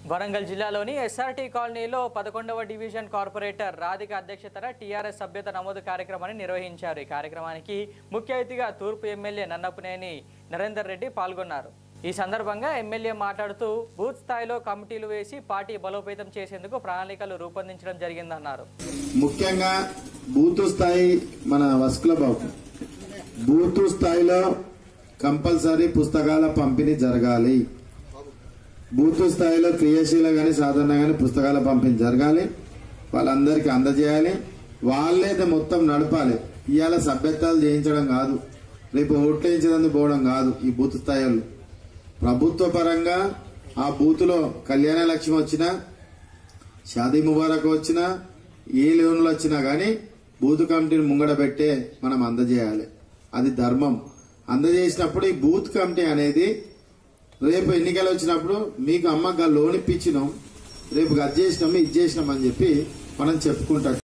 వరంగల్ జిల్లాలోని ఎస్ఆర్టీ కాలనీలో పదకొండవ డివిజన్ కార్పొరేటర్ రాధిక అధ్యక్షతన టీఆర్ఎస్ సభ్యత నమోదు కార్యక్రమాన్ని నిర్వహించారు ఈ కార్యక్రమానికి ముఖ్య అతిథిగా తూర్పు ఎమ్మెల్యే నన్నపునేని నరేందర్ రెడ్డి పాల్గొన్నారు ఈ సందర్భంగా ఎమ్మెల్యే మాట్లాడుతూ బూత్ స్థాయిలో కమిటీలు వేసి పార్టీ బలోపేతం చేసేందుకు ప్రణాళికలు రూపొందించడం జరిగిందన్నారు ముఖ్యంగా బూత్ స్థాయి మన వస్కుల బాబు బూత్ స్థాయిలో కంపల్సరీ పుస్తకాల పంపిణీ జరగాలి బూత్ స్థాయిలో క్రియాశీల కానీ సాధారణ కానీ పుస్తకాల పంపిణీ జరగాలి వాళ్ళందరికీ అందజేయాలి వాళ్ళేది మొత్తం నడపాలి ఇవాళ సభ్యత్వాలు చేయించడం కాదు రేపు ఓట్లు వేయించడానికి పోవడం కాదు ఈ బూత్ స్థాయిలో ప్రభుత్వ పరంగా ఆ బూత్లో కళ్యాణ లక్ష్మి వచ్చినా షాదీ ముబారక్ వచ్చినా ఏ లోన్లు వచ్చినా గానీ బూత్ కమిటీని ముంగడ పెట్టే మనం అందజేయాలి అది ధర్మం అందజేసినప్పుడు ఈ బూత్ కమిటీ అనేది రేపు ఎన్నికలు వచ్చినప్పుడు మీకు అమ్మగా లోన్ ఇప్పించినాం రేపు అది చేసినాం ఇది చేసినాం అని చెప్పి మనం చెప్పుకుంటాం